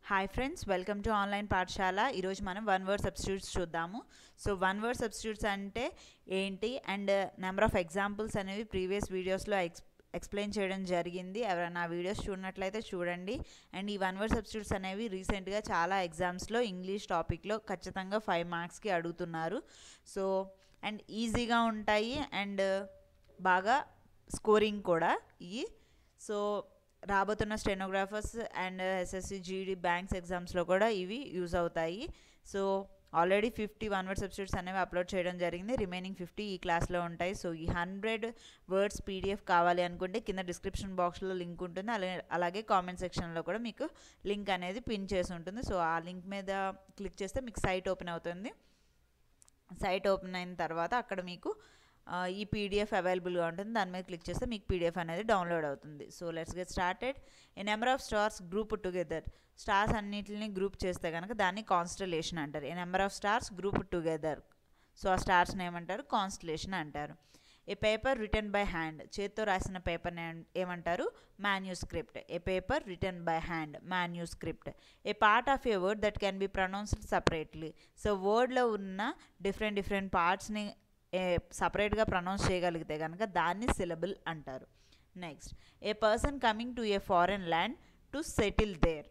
hi friends welcome to online Pathashala ఈరోజు మనం one word substitutes చూద్దాము సో వన్ వర్డ్ సబ్స్టిట్యూట్స్ అంటే ఏంటి అండ్ నెంబర్ ఆఫ్ ఎగ్జాంపుల్స్ అనేవి ప్రీవియస్ వీడియోస్లో ఎక్స్ ఎక్స్ప్లెయిన్ చేయడం జరిగింది ఎవరైనా ఆ వీడియోస్ చూడనట్లయితే చూడండి అండ్ ఈ వన్ వర్డ్ సబ్స్టిట్యూట్స్ అనేవి రీసెంట్గా చాలా ఎగ్జామ్స్లో ఇంగ్లీష్ టాపిక్లో ఖచ్చితంగా ఫైవ్ మార్క్స్కి అడుగుతున్నారు సో అండ్ ఈజీగా ఉంటాయి అండ్ బాగా స్కోరింగ్ కూడా ఇవి సో రాబోతున్న stenographers and SSC GD banks ఎగ్జామ్స్లో కూడా ఇవి యూజ్ అవుతాయి so already fifty one word substitutes అనేవి అప్లోడ్ చేయడం జరిగింది రిమైనింగ్ ఫిఫ్టీ ఈ క్లాస్లో ఉంటాయి సో ఈ హండ్రెడ్ వర్డ్స్ పీడిఎఫ్ కావాలి అనుకుంటే కింద డిస్క్రిప్షన్ బాక్స్లో లింక్ ఉంటుంది అలాగే అలాగే కామెంట్ సెక్షన్లో కూడా మీకు లింక్ అనేది పిన్ చేసి ఉంటుంది సో ఆ లింక్ మీద క్లిక్ చేస్తే మీకు సైట్ ఓపెన్ అవుతుంది సైట్ ఓపెన్ అయిన తర్వాత అక్కడ మీకు ఈ పీడిఎఫ్ అవైలబుల్గా ఉంటుంది దాని మీద క్లిక్ చేస్తే మీకు పీడిఎఫ్ అనేది డౌన్లోడ్ అవుతుంది so let's get started a number of stars group together stars అన్నిటిని గ్రూప్ చేస్తే కనుక దాన్ని కాన్స్టలేషన్ అంటారు a number of stars group together so ఆ స్టార్స్ని ఏమంటారు కాన్స్టలేషన్ అంటారు a paper written by hand చేత్తో రాసిన పేపర్ని ఏమంటారు manuscript a paper written by hand manuscript a part of a word that can be pronounced separately so వర్డ్లో ఉన్న డిఫరెంట్ డిఫరెంట్ పార్ట్స్ని సపరేట్గా ప్రొనౌన్స్ చేయగలిగితే కనుక దాన్ని సిలబుల్ అంటారు next a person coming to a foreign land to settle there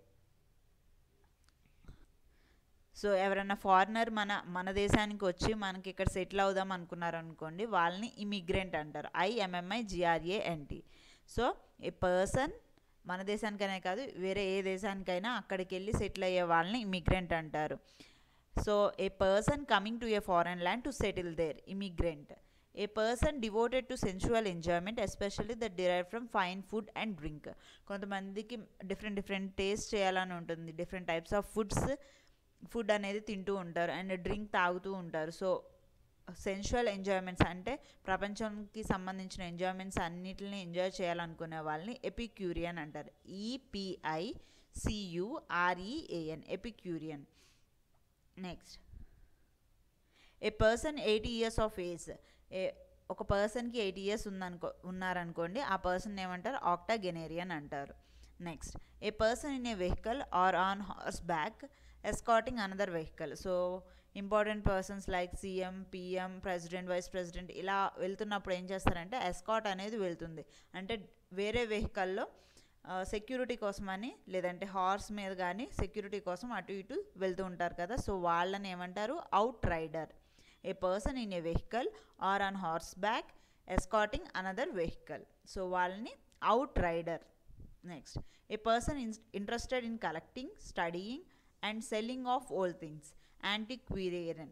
so ఎవరైనా foreigner మన మన దేశానికి వచ్చి మనకి ఇక్కడ సెటిల్ అవుదాం అనుకున్నారు అనుకోండి వాళ్ళని ఇమిగ్రెంట్ అంటారు ఐఎంఎంఐ జిఆర్ఏఎన్టీ సో ఏ పర్సన్ మన దేశానికనే కాదు వేరే ఏ దేశానికైనా అక్కడికి వెళ్ళి సెటిల్ అయ్యే వాళ్ళని ఇమిగ్రెంట్ అంటారు so a person coming to a foreign land to settle there immigrant a person devoted to sensual enjoyment especially that derive from fine food and drink కొంతమందికి డిఫరెంట్ డిఫరెంట్ టేస్ట్ చేయాలని ఉంటుంది different types of foods food అనేది తింటూ ఉంటారు and drink తాగుతూ ఉంటారు so sensual enjoyments అంటే ప్రపంచంకి సంబంధించిన ఎంజాయ్మెంట్స్ అన్నిటిని ఎంజాయ్ చేయాలనుకునే వాళ్ళని ఎపిక్యూరియన్ అంటారు EPI CUREAN epicurean next a person eighty years of age a ఒక పర్సన్కి ఎయిటీ ఇయర్స్ ఉందనుకో ఉన్నారనుకోండి ఆ పర్సన్ ఏమంటారు ఆక్టాగెనేరియన్ అంటారు next a person in a vehicle or on horse back escorting another vehicle so important persons like CM PM president vice president ఇలా వెళ్తున్నప్పుడు ఏం చేస్తారంటే ఎస్కాట్ అనేది వెళ్తుంది అంటే వేరే వెహికల్లో సెక్యూరిటీ కోసమని లేదంటే హార్స్ మీద కానీ సెక్యూరిటీ కోసం అటు ఇటు వెళ్తూ ఉంటారు కదా సో వాళ్ళని ఏమంటారు out rider a person in a vehicle or on horse back escorting another vehicle so వాళ్ళని out rider next a person interested in collecting studying and selling of old things antiquarian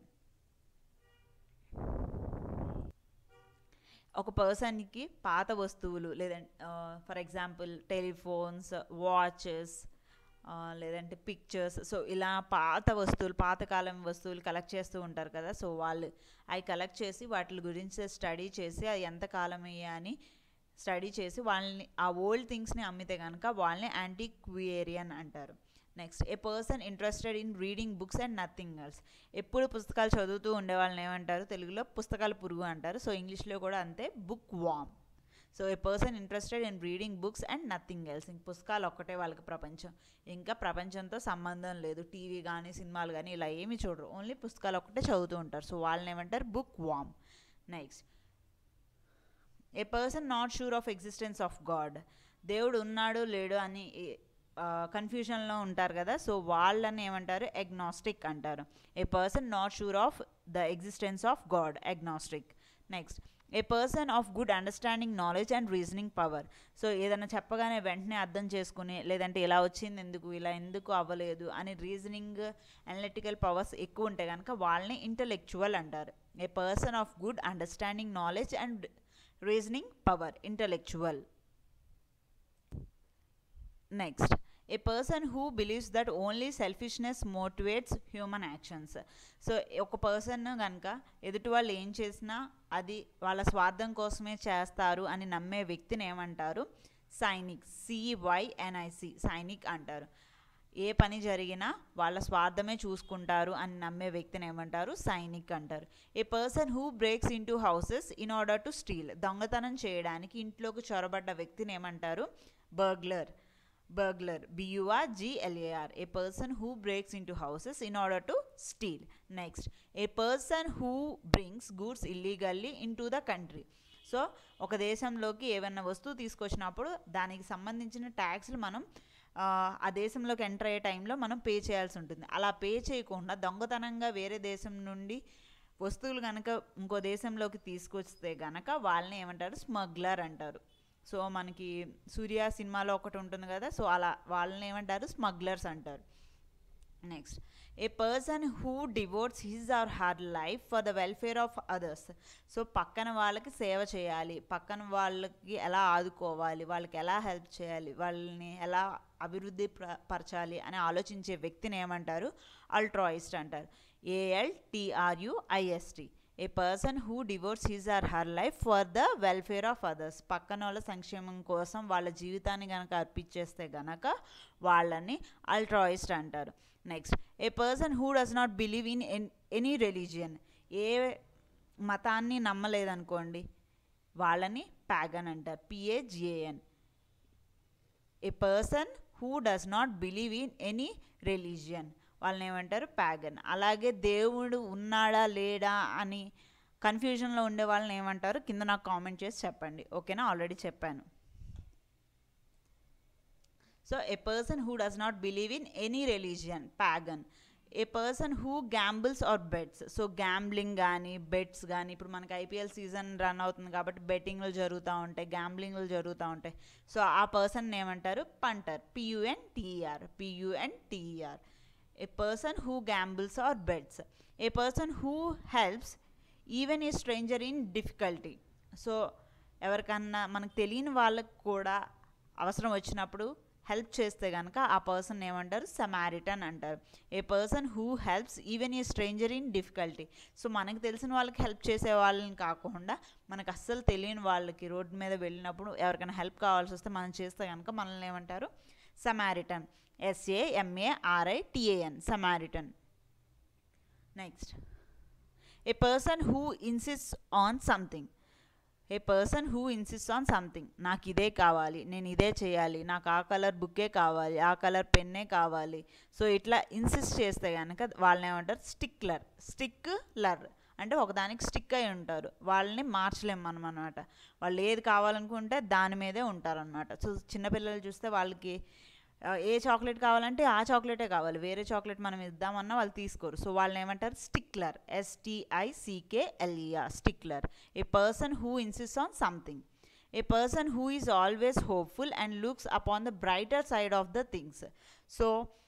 ఒక పర్సన్కి పాత వస్తువులు లేదంటే for example telephones watches లేదంటే pictures so ఇలా పాత వస్తువులు పాతకాలం వస్తువులు కలెక్ట్ చేస్తూ ఉంటారు కదా సో వాళ్ళు అవి కలెక్ట్ చేసి వాటి గురించి స్టడీ చేసి అది ఎంత కాలం అని స్టడీ చేసి వాళ్ళని ఆ ఓల్డ్ థింగ్స్ని అమ్మితే కనుక వాళ్ళని యాంటీక్వియేరియన్ అంటారు next a person interested in reading books and nothing else ఎప్పుడు పుస్తకాలు చదువుతూ ఉండే వాళ్ళని ఏమంటారు తెలుగులో పుస్తకాలు పురుగు అంటారు సో ఇంగ్లీష్లో కూడా అంతే book worm so a person interested in reading books and nothing else ఇంక పుస్తకాలు ఒక్కటే వాళ్ళకి ప్రపంచం ఇంకా ప్రపంచంతో సంబంధం లేదు టీవీ కానీ సినిమాలు కానీ ఇలా ఏమి చూడరు ఓన్లీ పుస్తకాలు ఒక్కటే చదువుతూ ఉంటారు సో వాళ్ళని ఏమంటారు book worm next a person not sure of existence of God దేవుడు ఉన్నాడు లేడు అని కన్ఫ్యూజన్లో ఉంటారు కదా సో వాళ్ళని ఏమంటారు ఎగ్నాస్టిక్ అంటారు a person not sure of the existence of God agnostic next a person of good understanding knowledge and reasoning power so ఏదైనా చెప్పగానే వెంటనే అర్థం చేసుకుని లేదంటే ఇలా వచ్చింది ఎందుకు ఇలా ఎందుకు అవ్వలేదు అని రీజనింగ్ అనలిటికల్ పవర్స్ ఎక్కువ ఉంటే కనుక వాళ్ళని ఇంటలెక్చువల్ అంటారు a person of good understanding knowledge and reasoning power intellectual next a person who believes that only selfishness motivates human actions so ఒక పర్సన్ కనుక ఎదుటి వాళ్ళు ఏం చేసినా అది వాళ్ళ స్వార్థం కోసమే చేస్తారు అని నమ్మే వ్యక్తిని ఏమంటారు సైనిక్ సివైఎన్ఐసి సైనిక్ అంటారు ఏ పని జరిగినా వాళ్ళ స్వార్థమే చూసుకుంటారు అని నమ్మే వ్యక్తిని ఏమంటారు సైనిక్ అంటారు a person who breaks in to houses in order to steal దొంగతనం చేయడానికి ఇంట్లోకి చొరబడ్డ వ్యక్తిని ఏమంటారు burglar burglar BUR GLAR a person who breaks in to houses in order to steal next a person who brings goods illegally in to the country so ఒక దేశంలోకి ఏమైనా వస్తువు తీసుకొచ్చినప్పుడు దానికి సంబంధించిన ట్యాక్స్లు మనం ఆ, ఆ దేశంలోకి ఎంటర్ అయ్యే టైంలో మనం పే చేయాల్సి ఉంటుంది అలా పే చేయకుండా దొంగతనంగా వేరే దేశం నుండి వస్తువులు కనుక ఇంకో దేశంలోకి తీసుకొస్తే గనక వాళ్ళని ఏమంటారు స్మగ్లర్ అంటారు సో మనకి సూర్య సినిమాలో ఒకటి ఉంటుంది కదా సో అలా వాళ్ళని ఏమంటారు స్మగ్లర్స్ అంటారు next a person who devotes his or her life for the welfare of others so పక్కన వాళ్ళకి సేవ చేయాలి పక్కన వాళ్ళకి ఎలా ఆదుకోవాలి వాళ్ళకి ఎలా హెల్ప్ చేయాలి వాళ్ళని ఎలా అభివృద్ధి ప్ర- పరచాలి అని ఆలోచించే వ్యక్తిని ఏమంటారు అల్ట్రాయిస్ట్ అంటారు AL TRUIST a person who devotes his or her life for the welfare of others పక్కన వాళ్ళ సంక్షేమం కోసం వాళ్ళ జీవితాన్ని కనుక అర్పించేస్తే గనక వాళ్ళని అల్ట్రాయిస్ట్ అంటారు next a person who does not believe in any religion ఏ మతాన్ని నమ్మలేదనుకోండి వాళ్ళని ప్యాగన్ అంటారు PAGAN a person who does not believe in any religion వాళ్ళని ఏమంటారు ప్యాగన్ అలాగే దేవుడు ఉన్నాడా లేడా అని కన్ఫ్యూజన్లో ఉండే వాళ్ళని ఏమంటారు కింద నాకు కామెంట్ చేసి చెప్పండి ఓకేనా ఆల్రెడీ చెప్పాను so a person who does not believe in any religion pagan a person who gambles or bets so gambling కానీ బెట్స్ కానీ ఇప్పుడు మనకి ఐపీఎల్ సీజన్ రన్ అవుతుంది కాబట్టి బెట్టింగ్లు జరుగుతూ ఉంటాయి గ్యాంబ్లింగ్లు జరుగుతూ ఉంటాయి సో ఆ పర్సన్ ఏమంటారు punter PUN TER PUN TER a person who gambles or bets a person who helps even a stranger in difficulty so ఎవరికన్నా మనకు తెలియని వాళ్ళకు కూడా అవసరం వచ్చినప్పుడు హెల్ప్ చేస్తే కనుక ఆ పర్సన్ ఏమంటారు సమారిటన్ అంటారు a person who helps even a stranger in difficulty so మనకు తెలిసిన వాళ్ళకి హెల్ప్ చేసే వాళ్ళని కాకుండా మనకు అస్సలు తెలియని వాళ్ళకి రోడ్డు మీద వెళ్ళినప్పుడు ఎవరికైనా హెల్ప్ కావాల్సి వస్తే మనం చేస్తే కనుక మనల్ని ఏమంటారు samaritan S A M A R I T A N samaritan next a person who insist on something a person who insist on something నాకు ఇదే కావాలి నేను ఇదే చేయాలి నాకు ఆ కలర్ బుక్కే కావాలి ఆ కలర్ పెన్నే కావాలి సో ఇట్లా ఇన్సిస్ట్ చేస్తే కనుక వాళ్ళని ఏమంటారు స్టిక్లర్ స్టిక్ లర్ అంటే ఒకదానికి స్టిక్ అయి ఉంటారు వాళ్ళని మార్చలేము మనం అనమాట వాళ్ళు ఏది కావాలనుకుంటే దాని మీదే ఉంటారనమాట సో చిన్నపిల్లలు చూస్తే వాళ్ళకి ఆ, ఏ చాక్లెట్ కావాలంటే ఆ చాక్లెటే కావాలి వేరే చాక్లెట్ మనం ఇద్దామన్నా వాళ్ళు తీసుకోరు సో వాళ్ళని ఏమంటారు స్టిక్లర్ ఎస్టీఐసికేఎల్ఈఆర్ స్టిక్లర్ ఏ person who insist on something a person who is always hopeful and looks upon the brighter side of the things so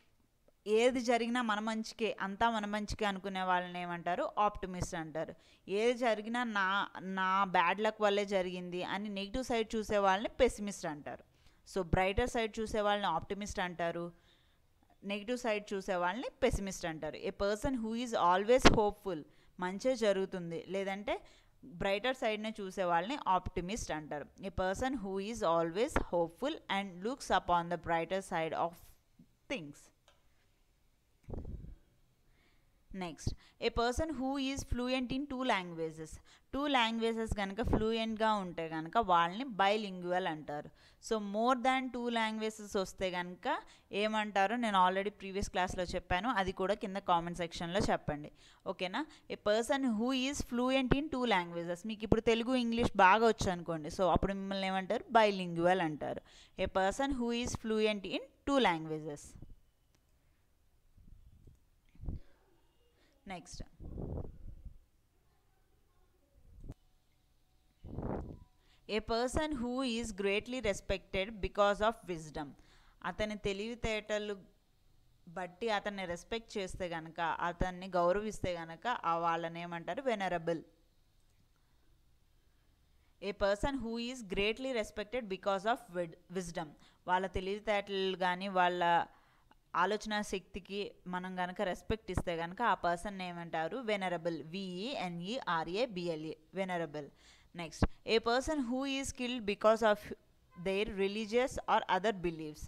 ఏది జరిగినా మన మంచికే అంతా మన మంచికే అనుకునే వాళ్ళని ఏమంటారు ఆప్టిమిస్ట్ అంటారు ఏది జరిగినా నా నా బ్యాడ్ లక్ వల్లే జరిగింది అని నెగిటివ్ సైడ్ చూసే వాళ్ళని పెసిమిస్ట్ అంటారు సో బ్రైటర్ సైడ్ చూసే వాళ్ళని ఆప్టిమిస్ట్ అంటారు నెగిటివ్ సైడ్ చూసే వాళ్ళని పెసిమిస్ట్ అంటారు a person who is always hopeful మంచే జరుగుతుంది లేదంటే బ్రైటర్ సైడ్నే చూసే వాళ్ళని ఆప్టిమిస్ట్ అంటారు a person who is always hopeful and looks upon the brighter side of things next a person who is fluent in two languages two languages కనుక ఫ్లూయెంట్గా ఉంటే కనుక వాళ్ళని బైలింగ్యువల్ అంటారు so more than two languages వస్తే కనుక ఏమంటారో నేను ఆల్రెడీ ప్రీవియస్ క్లాస్లో చెప్పాను అది కూడా కింద కామెంట్ సెక్షన్లో చెప్పండి ఓకేనా a person who is fluent in two languages మీకు ఇప్పుడు తెలుగు ఇంగ్లీష్ బాగా వచ్చు అనుకోండి సో అప్పుడు మిమ్మల్ని ఏమంటారు బైలింగ్యువల్ అంటారు a person who is fluent in two languages next a person who is greatly respected because of wisdom అతని తెలివితేటలు బట్టి అతన్ని రెస్పెక్ట్ చేస్తే గనక అతన్ని గౌరవిస్తే గనక ఆ వాళ్ళని ఏమంటారు venerable a person who is greatly respected because of wisdom వాళ్ళ తెలివితేటలు కానీ వాళ్ళ ఆలోచన శక్తికి మనం కనుక రెస్పెక్ట్ ఇస్తే కనుక ఆ పర్సన్ ఏమంటారు venerable V E N E R A B L E venerable next a person who is skilled because of their religious or other beliefs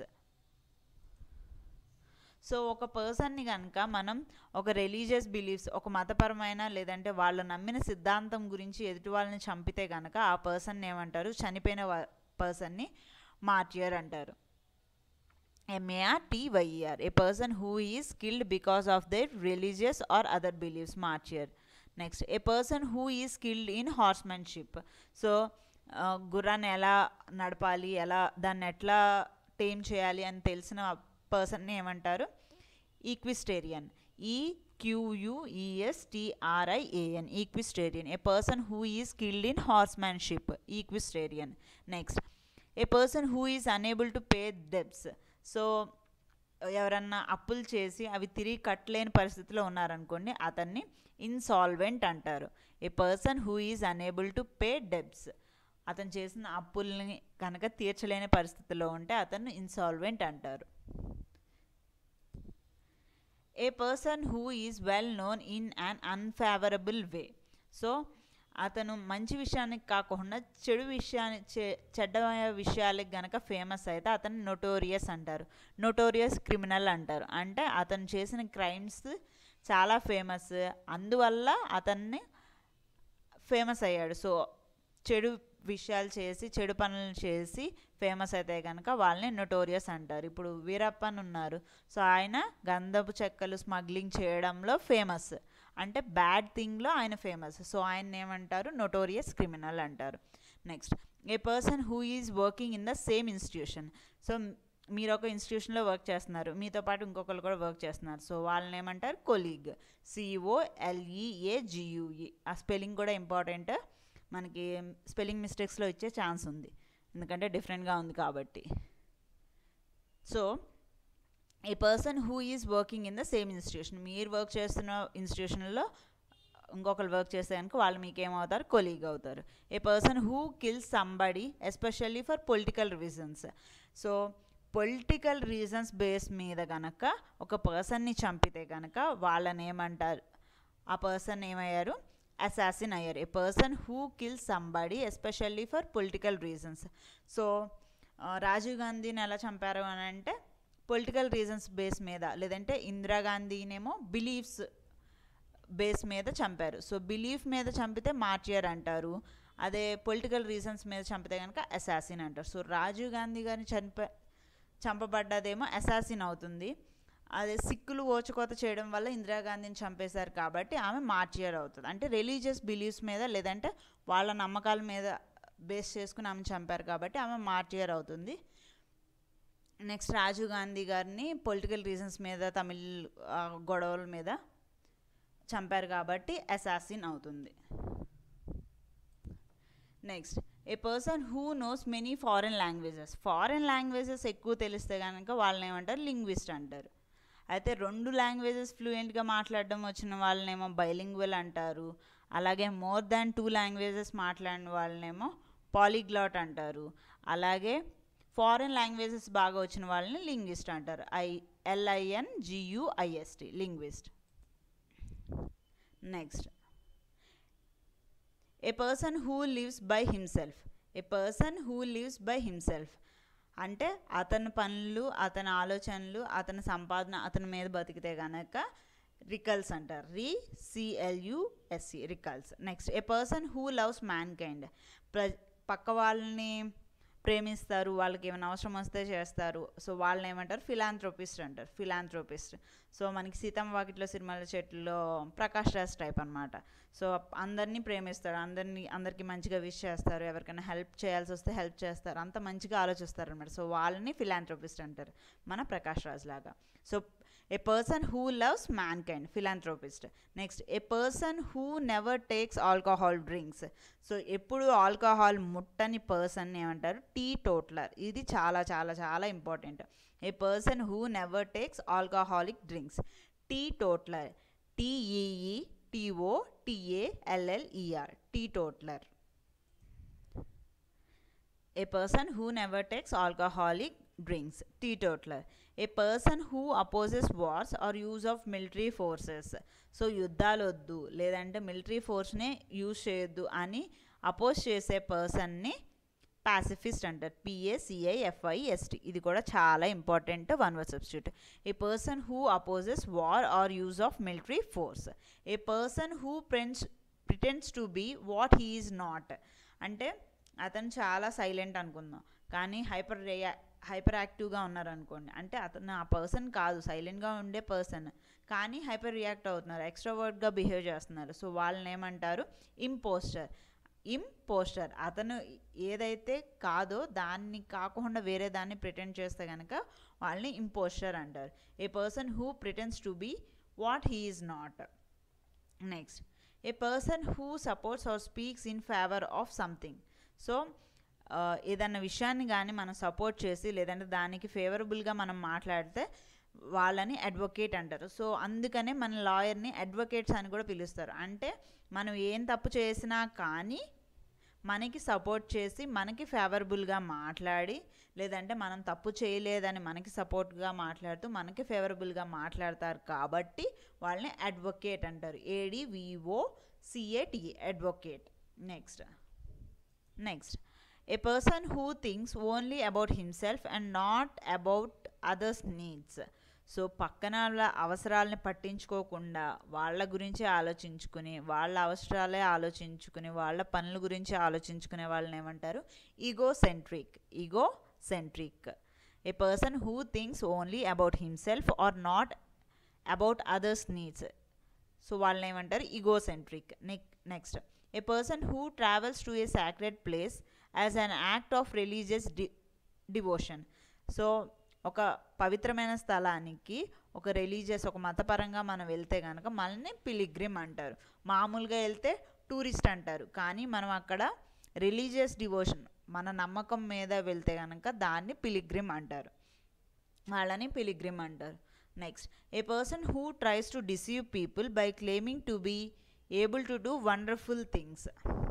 so ఒక పర్సన్ని కనుక మనం ఒక రిలీజియస్ బిలీఫ్స్ ఒక మతపరమైన లేదంటే వాళ్ళు నమ్మిన సిద్ధాంతం గురించి ఎదుటి వాళ్ళని చంపితే కనుక ఆ పర్సన్ ఏమంటారు చనిపోయిన పర్సన్ని మార్టియర్ అంటారు M A R T Y R a person who is skilled because of their religious or other beliefs martyr next a person who is skilled in horsemanship so గుర్రాన్ని ఎలా నడపాలి ఎలా దాన్ని ఎట్లా టేమ్ చేయాలి అని తెలిసిన పర్సన్ని ఏమంటారు ఈక్విస్టేరియన్ ఈ క్యూయుఈఎస్టిఆర్ఐఏఎన్ ఈక్విస్టేరియన్ ఏ person who is skilled in హార్స్మెన్షిప్ ఈక్విస్టేరియన్ next a person who is unable to pay debts so ఎవరన్నా అప్పులు చేసి అవి తిరిగి కట్టలేని పరిస్థితిలో ఉన్నారనుకోండి అతన్ని ఇన్సాల్వెంట్ అంటారు a person who is unable to pay debts అతను చేసిన అప్పుల్ని కనుక తీర్చలేని పరిస్థితిలో ఉంటే అతను ఇన్సాల్వెంట్ అంటారు a person who is well known in an unfavourable way so అతను మంచి విషయానికి కాకుండా చెడు విషయాన్ని చెడ్డ విషయాలకు గనక ఫేమస్ అయితే అతను నొటోరియస్ అంటారు నొటోరియస్ క్రిమినల్ అంటారు అంటే అతను చేసిన క్రైమ్స్ చాలా ఫేమస్ అందువల్ల అతన్ని ఫేమస్ అయ్యాడు సో చెడు విషయాలు చేసి చెడు పనులు చేసి ఫేమస్ అయితే కనుక వాళ్ళని నొటోరియస్ అంటారు ఇప్పుడు వీరప్పన్ ఉన్నారు సో ఆయన గంధపు చెక్కలు స్మగ్లింగ్ చేయడంలో ఫేమస్ అంటే బ్యాడ్ థింగ్లో ఆయన ఫేమస్ సో ఆయన ఏమంటారు నొటోరియస్ క్రిమినల్ అంటారు next a person who is working in the same institution so మీరు ఒక ఇన్స్టిట్యూషన్లో వర్క్ చేస్తున్నారు మీతో పాటు ఇంకొకరు కూడా వర్క్ చేస్తున్నారు సో వాళ్ళని ఏమంటారు కొలీగ్ సిఓ ఎల్ఈఏ జియుఈ ఆ స్పెల్లింగ్ కూడా ఇంపార్టెంట్ మనకి స్పెల్లింగ్ మిస్టేక్స్లో ఇచ్చే ఛాన్స్ ఉంది ఎందుకంటే డిఫరెంట్గా ఉంది కాబట్టి so a person who is working in the same institution మీరు వర్క్ చేస్తున్న ఇన్స్టిట్యూషన్లో ఇంకొకరు వర్క్ చేస్తే కనుక వాళ్ళు మీకు ఏమవుతారు కొలీగ్ అవుతారు a person who kills somebody especially for political reasons so political reasons base మీద కనుక ఒక పర్సన్ని చంపితే కనుక వాళ్ళని ఏమంటారు ఆ పర్సన్ ఏమయ్యారు అసాసిన్ అయ్యారు a person who kill somebody especially for political reasons so Rajiv గాంధీని ఎలా చంపారు అని అంటే పొలిటికల్ రీజన్స్ బేస్ మీద లేదంటే ఇందిరాగాంధీనేమో బిలీఫ్స్ బేస్ మీద చంపారు సో బిలీఫ్ మీద చంపితే మార్చియర్ అంటారు అదే పొలిటికల్ రీజన్స్ మీద చంపితే కనుక అసాసిన్ అంటారు సో రాజీవ్ గాంధీ గారిని చంప చంపబడ్డదేమో అసాసిన్ అవుతుంది అదే సిక్కులు ఓచుకోత చేయడం వల్ల ఇందిరాగాంధీని చంపేశారు కాబట్టి ఆమె మార్చియర్ అవుతుంది అంటే రిలీజియస్ బిలీఫ్స్ మీద లేదంటే వాళ్ళ నమ్మకాల మీద బేస్ చేసుకుని ఆమె చంపారు కాబట్టి ఆమె మార్చియర్ అవుతుంది నెక్స్ట్ రాజీవ్ గాంధీ గారిని పొలిటికల్ రీజన్స్ మీద తమిళ్ గొడవల మీద చంపారు కాబట్టి అసాసిన్ అవుతుంది next a person who knows many foreign languages foreign languages ఎక్కువ తెలిస్తే కనుక వాళ్ళని ఏమంటారు లింగ్విస్ట్ అంటారు అయితే రెండు లాంగ్వేజెస్ ఫ్లూయెంట్గా మాట్లాడడం వచ్చిన వాళ్ళనేమో బైలింగ్వెల్ అంటారు అలాగే మోర్ దాన్ టూ లాంగ్వేజెస్ మాట్లాడిన వాళ్ళనేమో పాలిగ్లాట్ అంటారు అలాగే ఫారెన్ లాంగ్వేజెస్ బాగా వచ్చిన వాళ్ళని లింగ్విస్ట్ అంటారు I L I N G U I S T linguist next a person who lives by himself a person who lives by himself అంటే అతని పనులు అతని ఆలోచనలు అతని సంపాదన అతని మీద బతికితే కనుక రికల్స్ అంటారు R C L U S E recluse next a person who loves mankind ప్ర పక్క వాళ్ళని ప్రేమిస్తారు వాళ్ళకి ఏమైనా అవసరం వస్తే చేస్తారు సో వాళ్ళని ఏమంటారు ఫిలాంథ్రోపిస్ట్ అంటారు ఫిలాంథ్రోపిస్ట్ సో మనకి సీతమ్మ వాకిట్లో సినిమాల చెట్లలో ప్రకాష్ రాజ్ టైప్ అనమాట సో అందరినీ ప్రేమిస్తాడు అందరినీ అందరికీ మంచిగా విష్ చేస్తారు ఎవరికైనా హెల్ప్ చేయాల్సి వస్తే హెల్ప్ చేస్తారు అంత మంచిగా ఆలోచిస్తారు అనమాట సో వాళ్ళని ఫిలాంథ్రోపిస్ట్ అంటారు మన ప్రకాష్ రాజ్ లాగా so a person who loves mankind philanthropist next a person who never takes alcohol drinks so ఎప్పుడు ఆల్కహాల్ ముట్టని పర్సన్ ఏమంటారు టీ టోట్లర్ ఇది చాలా చాలా చాలా important a person who never takes alcoholic drinks teetotaler T E E T O T A L L E R teetotaler a person who never takes alcoholic drinks teetotaler a person who opposes wars or use of military forces so యుద్ధాలు వద్దు లేదంటే military ఫోర్స్ని use చేయొద్దు అని oppose చేసే పర్సన్ని పాసిఫిస్ట్ అంటారు పిఏసిఐఎఫ్ఐఎస్టి ఇది కూడా చాలా important one word substitute A person who opposes war are use of military force A person who friends pretends to be what he is not అంటే అతను చాలా సైలెంట్ అనుకుందాం కానీ హైపర్ రియా హైపర్ యాక్టివ్గా ఉన్నారనుకోండి అంటే అతను ఆ పర్సన్ కాదు సైలెంట్గా ఉండే పర్సన్ కానీ హైపర్ రియాక్ట్ అవుతున్నారు ఎక్స్ట్రావర్డ్గా బిహేవ్ చేస్తున్నారు సో వాళ్ళని ఏమంటారు ఇంపోస్టర్ ఇంపోస్టర్ అతను ఏదైతే కాదో దాన్ని కాకుండా వేరే దాన్ని ప్రిటెండ్ చేస్తే కనుక వాళ్ళని ఇంపోస్టర్ అంటారు a person who pretends to be what he is not next a person who supports or speaks in favour of something so ఏదన్నా విషయాన్ని కానీ మనం సపోర్ట్ చేసి లేదంటే దానికి ఫేవరబుల్గా మనం మాట్లాడితే వాళ్ళని అడ్వకేట్ అంటారు సో అందుకనే మన లాయర్ని అడ్వకేట్స్ అని కూడా పిలుస్తారు అంటే మనం ఏం తప్పు చేసినా కానీ మనకి సపోర్ట్ చేసి మనకి ఫేవరబుల్గా మాట్లాడి లేదంటే మనం తప్పు చేయలేదని మనకి సపోర్ట్గా మాట్లాడుతూ మనకి ఫేవరబుల్గా మాట్లాడతారు కాబట్టి వాళ్ళని అడ్వకేట్ అంటారు A D V O C A T E advocate next next a person who thinks only about himself and not about others needs so పక్కన వాళ్ళ అవసరాలని పట్టించుకోకుండా వాళ్ళ గురించి ఆలోచించుకుని వాళ్ళ అవసరాలే ఆలోచించుకుని వాళ్ళ పనుల గురించి ఆలోచించుకునే వాళ్ళని ఏమంటారు egocentric egocentric a person who thinks only about himself or not about others needs so వాళ్ళని ఏమంటారు egocentric next next a person who travels to a sacred place as an act of religious de devotion so ఒక పవిత్రమైన స్థలానికి ఒక religious ఒక మతపరంగా మనం వెళ్తే కనుక మనల్ని పిలిగ్రిమ్ అంటారు మామూలుగా వెళ్తే టూరిస్ట్ అంటారు కానీ మనం అక్కడ రిలీజియస్ డివోషన్ మన నమ్మకం మీద వెళ్తే కనుక దాన్ని పిలిగ్రిమ్ అంటారు వాళ్ళని పిలిగ్రిమ్ అంటారు next a person who tries to deceive people by claiming to be able to do wonderful things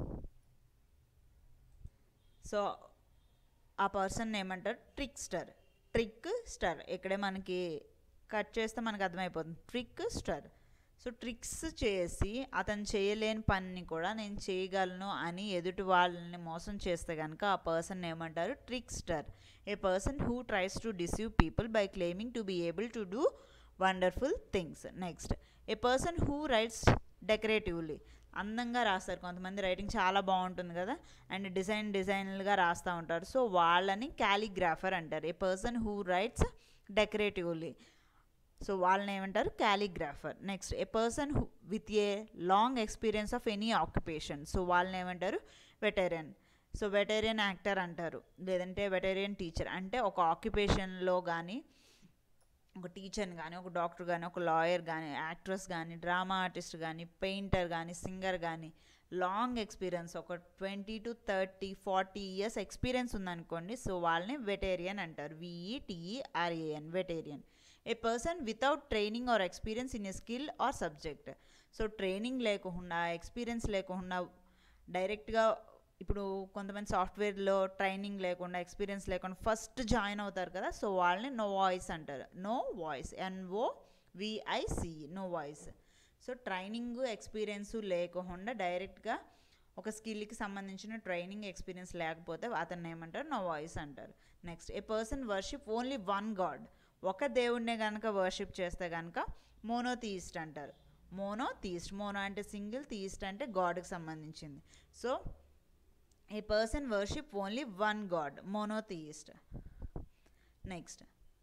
so ఆ పర్సన్ ఏమంటారు ట్రిక్స్టర్ ట్రిక్ స్టర్ ఇక్కడే మనకి కట్ చేస్తే మనకు అర్థమైపోతుంది ట్రిక్ స్టర్ సో ట్రిక్స్ చేసి అతను చేయలేని పనిని కూడా నేను చేయగలను అని ఎదుటి వాళ్ళని మోసం చేస్తే కనుక ఆ పర్సన్ ఏమంటారు trickster a person who tries to deceive people by claiming to be able to do wonderful things next a person who writes decoratively అందంగా రాస్తారు కొంతమంది రైటింగ్ చాలా బాగుంటుంది కదా అండ్ డిజైన్ డిజైన్లుగా రాస్తూ ఉంటారు సో వాళ్ళని క్యాలిగ్రాఫర్ అంటారు a person who writes decoratively so వాళ్ళని ఏమంటారు calligrapher next a person who with a long experience of any occupation so వాళ్ళని ఏమంటారు వెటరియన్ సో వెటరియన్ యాక్టర్ అంటారు లేదంటే వెటరియన్ టీచర్ అంటే ఒక ఆక్యుపేషన్లో కానీ ఒక టీచర్ని కానీ ఒక డాక్టర్ కానీ ఒక లాయర్ కానీ యాక్ట్రెస్ కానీ డ్రామా ఆర్టిస్ట్ కానీ పెయింటర్ కానీ సింగర్ కానీ లాంగ్ ఎక్స్పీరియన్స్ ఒక twenty to thirty forty years experience ఉందనుకోండి సో వాళ్ళని వెటేరియన్ అంటారు విఈటిఈఆర్ఏఎన్ veteran A person without training or experience in a skill are subject so training లేకుండా ఎక్స్పీరియన్స్ లేకుండా డైరెక్ట్గా ఇప్పుడు కొంతమంది సాఫ్ట్వేర్లో ట్రైనింగ్ లేకుండా ఎక్స్పీరియన్స్ లేకుండా ఫస్ట్ జాయిన్ అవుతారు కదా సో వాళ్ళని నో వాయిస్ అంటారు novice N O V I C novice so training experience లేకుండా డైరెక్ట్గా ఒక స్కిల్కి సంబంధించిన ట్రైనింగ్ ఎక్స్పీరియన్స్ లేకపోతే అతన్ని ఏమంటారు నో వాయిస్ అంటారు next a person worship only one god ఒక దేవుడినే కనుక వర్షిప్ చేస్తే కనుక మోనో తీయిస్ట్ అంటారు మోనో తీయిస్ట్ మోనో అంటే సింగిల్ తీయిస్ట్ అంటే గాడ్కి సంబంధించింది so a person worship only one god monotheist next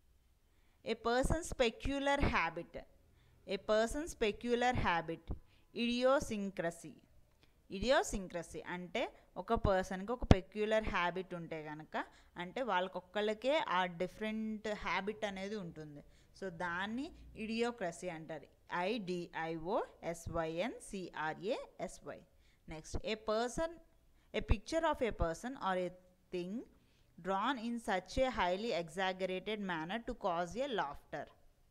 a person's peculiar habit a person's peculiar habit idiosyncrasy idiosyncrasy అంటే ఒక పర్సన్కి ఒక పెక్యులర్ హ్యాబిట్ ఉంటే కనుక అంటే వాళ్ళకొక్కళ్ళకే ఆ డిఫరెంట్ హ్యాబిట్ అనేది ఉంటుంది సో దాన్ని ఇడియోక్రసీ అంటారు I D I O S Y N C R A S Y next a person a picture of a person or a thing drawn in such a highly exaggerated manner to cause a laughter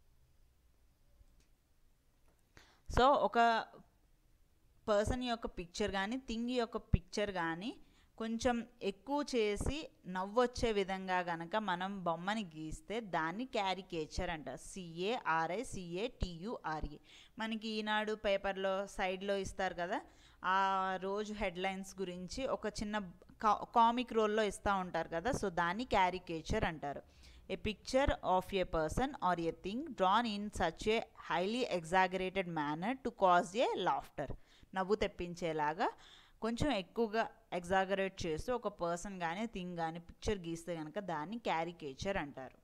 so ఒక person యొక్క picture కానీ thing యొక్క picture కానీ కొంచెం ఎక్కువ చేసి నవ్వొచ్చే విధంగా కనుక మనం బొమ్మని గీస్తే దాన్ని క్యారికేచర్ అంటారు సిఏఆర్ఐ సిఏ టియుఆర్ఏ మనకి ఈనాడు పేపర్లో సైడ్లో ఇస్తారు కదా ఆ రోజు హెడ్లైన్స్ గురించి ఒక చిన్న కామిక్ రోల్లో ఇస్తూ ఉంటారు కదా సో దాన్ని క్యారికేచర్ అంటారు a picture of a person or a thing drawn in such a highly exaggerated manner to cause a laughter నవ్వు తెప్పించేలాగా కొంచెం ఎక్కువగా ఎగ్జాగరేట్ చేస్తూ ఒక పర్సన్ కానీ థింగ్ కానీ పిక్చర్ గీస్తే కనుక దాన్ని క్యారికేచర్ అంటారు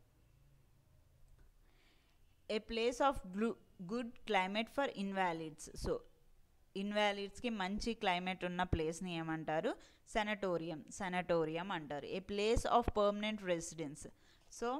a place of glue good climate for invalids so ఇన్వాలిడ్స్కి మంచి క్లైమేట్ ఉన్న ప్లేస్ని ఏమంటారు సెనటోరియం సెనటోరియం అంటారు a place of permanent residence so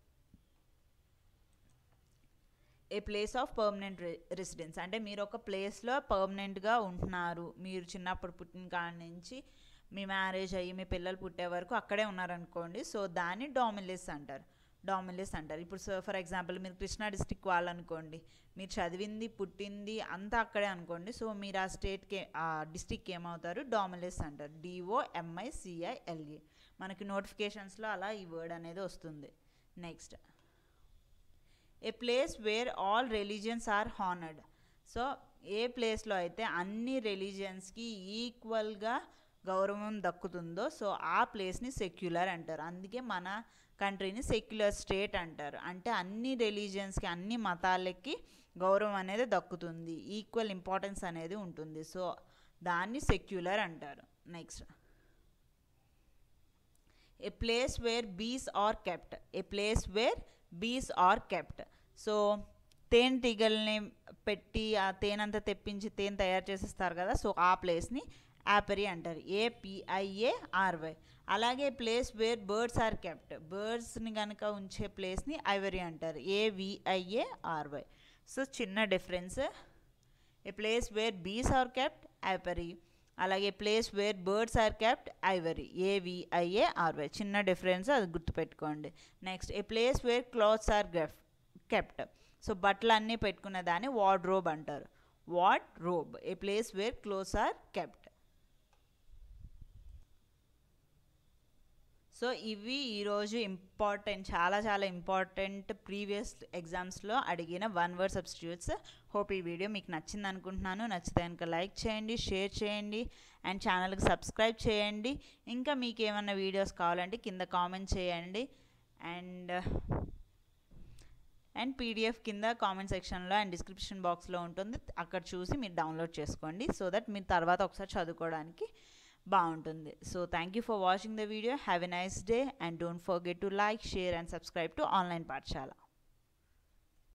a place of permanent residence అంటే మీరు ఒక ప్లేస్లో పర్మనెంట్గా ఉంటున్నారు మీరు చిన్నప్పుడు పుట్టిన కాడి నుంచి మీ మ్యారేజ్ అయ్యి మీ పిల్లలు పుట్టే వరకు అక్కడే ఉన్నారనుకోండి సో దాన్ని డామిలిస్ అంటారు డామిలిస్ అంటారు ఇప్పుడు సో ఫర్ ఎగ్జాంపుల్ మీరు కృష్ణా డిస్టిక్ వాళ్ళు అనుకోండి మీరు చదివింది పుట్టింది అంతా అక్కడే అనుకోండి సో మీరు ఆ స్టేట్కి ఆ డిస్టిక్కి ఏమవుతారు డామిలిస్ అంటారు డిఓ ఎంఐ సిఐఎల్ఏ మనకి నోటిఫికేషన్స్లో అలా ఈ వర్డ్ అనేది వస్తుంది next a place where all religions are honoured so ఏ ప్లేస్లో అయితే అన్ని రిలీజియన్స్కి ఈక్వల్గా గౌరవం దక్కుతుందో సో ఆ ప్లేస్ని సెక్యులర్ అంటారు అందుకే మన కంట్రీని సెక్యులర్ స్టేట్ అంటారు అంటే అన్ని రిలీజియన్స్కి అన్ని మతాలకి గౌరవం అనేది దక్కుతుంది ఈక్వల్ ఇంపార్టెన్స్ అనేది ఉంటుంది సో దాన్ని సెక్యులర్ అంటారు next a place where bees are kept a place where bees are kept so తేనెటీగల్ని పెట్టి ఆ తేనంతా తెప్పించి తేనె తయారు చేసేస్తారు కదా సో ఆ ప్లేస్ని యాపరీ అంటారు ఏపిఐఏ ఆర్వై అలాగే place where birds are kept బర్డ్స్ని కనుక ఉంచే ప్లేస్ని ఐవరీ అంటారు ఏవిఐఏ ఆర్వై సో చిన్న difference a place where bees are kept apiary అలాగే place where birds are kept aviary A V I A R Y చిన్న డిఫరెన్స్ అది గుర్తుపెట్టుకోండి next a place where clothes are గెఫ్ కెప్ట్ సో బట్టలు అన్నీ పెట్టుకున్న దాన్ని వార్డ్ రోబ్ అంటారు wardrobe a place where clothes are kept so ఇవి ఈరోజు ఇంపార్టెంట్ చాలా చాలా ఇంపార్టెంట్ ప్రీవియస్ ఎగ్జామ్స్లో అడిగిన వన్ వర్డ్ సబ్స్టిట్యూట్స్ హోప్ ఈ వీడియో మీకు నచ్చింది అనుకుంటున్నాను నచ్చితే కనుక లైక్ చేయండి షేర్ చేయండి అండ్ ఛానల్కి సబ్స్క్రైబ్ చేయండి ఇంకా మీకు ఏమైనా వీడియోస్ కావాలంటే కింద కామెంట్ చేయండి అండ్ అండ్ పీడిఎఫ్ కింద కామెంట్ సెక్షన్లో అండ్ డిస్క్రిప్షన్ బాక్స్లో ఉంటుంది అక్కడ చూసి మీరు డౌన్లోడ్ చేసుకోండి సో దట్ మీరు తర్వాత ఒకసారి చదువుకోవడానికి బాగుంటుంది so thank you for watching the video have a nice day and don't forget to like share and subscribe to online పాఠశాల